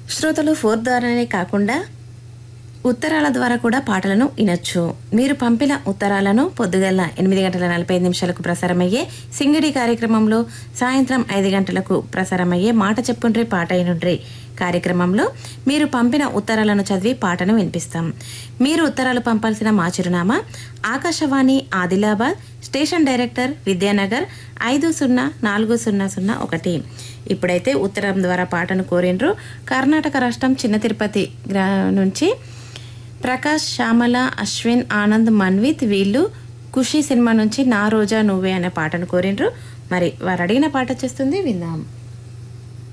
శ్రోతలు ఫోర్ ద్వారానే కాకుండా ఉత్తరాల ద్వారా కూడా పాటలను వినొచ్చు మీరు పంపిన ఉత్తరాలను పొద్దుగల ఎనిమిది గంటల నలభై ఐదు నిమిషాలకు ప్రసారమయ్యే సింగిడి కార్యక్రమంలో సాయంత్రం ఐదు గంటలకు ప్రసారమయ్యే మాట చెప్పుండ్రి పాట అయినుండ్రి కార్యక్రమంలో మీరు పంపిన ఉత్తరాలను చదివి పాటను వినిపిస్తాం మీరు ఉత్తరాలు పంపాల్సిన మా చిరునామా ఆకాశవాణి ఆదిలాబాద్ స్టేషన్ డైరెక్టర్ విద్యానగర్ ఐదు సున్నా నాలుగు సున్నా సున్నా ఒకటి ఇప్పుడైతే ఉత్తరం ద్వారా పాటను కోరిండ్రు కర్ణాటక రాష్ట్రం చిన్న తిరుపతి గ్రా నుంచి ప్రకాష్ శ్యామల అశ్విన్ ఆనంద్ మన్విత్ వీళ్ళు ఖుషి సినిమా నుంచి నా రోజా నువ్వే అనే పాటను కోరిండ్రు మరి వారు అడిగిన పాట వచ్చేస్తుంది విందాం